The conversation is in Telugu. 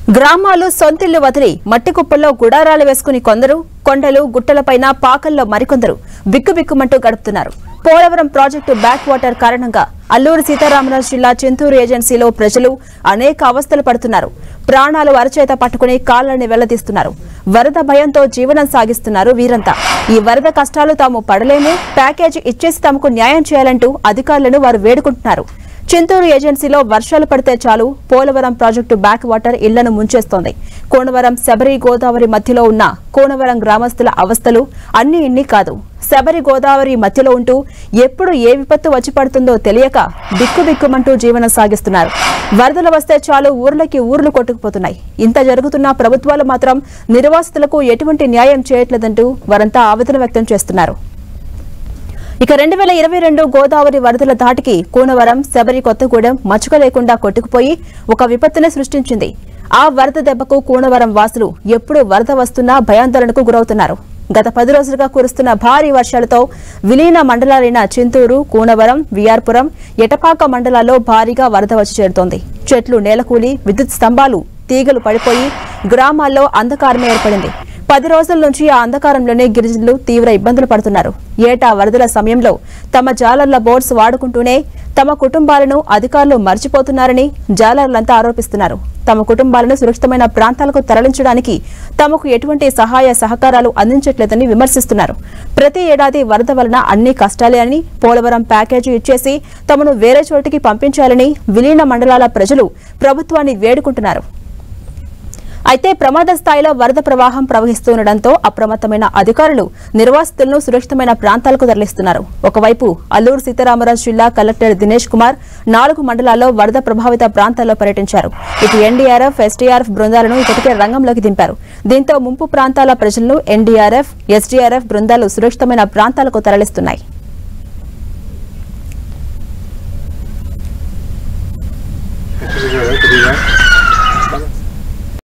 గ్రామాలు సొంతిల్లు వదిలి మట్టి కుప్పల్లో గుడారాలు వేసుకుని కొందరు కొండలు గుట్టలపైన పాకల్లో మరికొందరు బిక్కుబిక్కుమంటూ గడుపుతున్నారు పోలవరం ప్రాజెక్టు బ్యాక్ వాటర్ కారణంగా అల్లూరు సీతారామరాజు జిల్లా చింతూరు ఏజెన్సీలో ప్రజలు అనేక అవస్థలు పడుతున్నారు ప్రాణాలు అరచేత పట్టుకుని కాళ్లని వెళ్లదీస్తున్నారు వరద భయంతో జీవనం సాగిస్తున్నారు వీరంతా ఈ వరద కష్టాలు తాము పడలేము ప్యాకేజీ ఇచ్చేసి తమకు న్యాయం చేయాలంటూ అధికారులను వారు వేడుకుంటున్నారు చింతూరు ఏజెన్సీలో వర్షాలు పడితే చాలు పోలవరం ప్రాజెక్టు బ్యాక్ వాటర్ ఇళ్లను ముంచేస్తోంది కోనవరం శబరి గోదావరి మధ్యలో ఉన్న కోనవరం గ్రామస్తుల అవస్థలు అన్ని ఇన్ని కాదు శబరి గోదావరి మధ్యలో ఉంటూ ఎప్పుడు ఏ విపత్తు వచ్చి పడుతుందో తెలియక బిక్కుబిక్కుమంటూ జీవనం సాగిస్తున్నారు వరదలు వస్తే చాలు ఊర్లకి ఊర్లు కొట్టుకుపోతున్నాయి ఇంత జరుగుతున్నా ప్రభుత్వాలు మాత్రం నిర్వాసితులకు ఎటువంటి న్యాయం చేయట్లేదంటూ వారంతా ఆవేదన వ్యక్తం చేస్తున్నారు ఇక రెండు వేల ఇరవై రెండు గోదావరి వరదల ధాటికి కూనవరం శబరి కొత్తగూడెం మచ్చుక లేకుండా కొట్టుకుపోయి ఒక విపత్తునే సృష్టించింది ఆ వరద దెబ్బకు కూనవరం వాసులు ఎప్పుడు వరద వస్తున్నా భయాందోళనకు గురవుతున్నారు గత పది రోజులుగా కురుస్తున్న భారీ వర్షాలతో విలీన మండలాలైన చింతూరు కూనవరం విఆర్పురం ఎటపాక మండలాల్లో భారీగా వరద వచ్చి చేరుతోంది చెట్లు నేలకూలి విద్యుత్ స్తంభాలు తీగలు పడిపోయి గ్రామాల్లో అంధకారమే ఏర్పడింది పది రోజుల నుంచి ఆ అంధకారంలోనే గిరిజనులు తీవ్ర ఇబ్బందులు పడుతున్నారు ఏటా వరదల సమయంలో తమ జాలర్ల బోట్స్ వాడుకుంటూనే తమ కుటుంబాలను అధికారులు మర్చిపోతున్నారని జాలర్లంతా ఆరోపిస్తున్నారు తమ కుటుంబాలను సురక్షితమైన ప్రాంతాలకు తరలించడానికి తమకు ఎటువంటి సహాయ సహకారాలు అందించట్లేదని విమర్శిస్తున్నారు ప్రతి ఏడాది వరద వలన అన్ని కష్టాలే అని పోలవరం ప్యాకేజీ ఇచ్చేసి తమను వేరే చోటికి పంపించాలని విలీన మండలాల ప్రజలు ప్రభుత్వాన్ని వేడుకుంటున్నారు అయితే ప్రమాద స్థాయిలో వరద ప్రవాహం ప్రవహిస్తుండటంతో అప్రమత్తమైన అధికారులు నిర్వాసితులను సురక్షితమైన ప్రాంతాలకు తరలిస్తున్నారు ఒకవైపు అల్లూరు సీతారామరాజు జిల్లా కలెక్టర్ దినేష్ కుమార్ నాలుగు మండలాల్లో వరద ప్రభావిత ప్రాంతాల్లో పర్యటించారు ఇటు ఎన్డీఆర్ఎఫ్ ఎస్డీఆర్ఎఫ్ బృందాలను ఇప్పటికే రంగంలోకి దింపారు దీంతో ముంపు ప్రాంతాల ప్రజలను ఎన్డీఆర్ఎఫ్ ఎస్డీఆర్ఎఫ్ బృందాలు సురక్షితమైన ప్రాంతాలకు తరలిస్తున్నాయి కొద్దిగా కొద్దిగా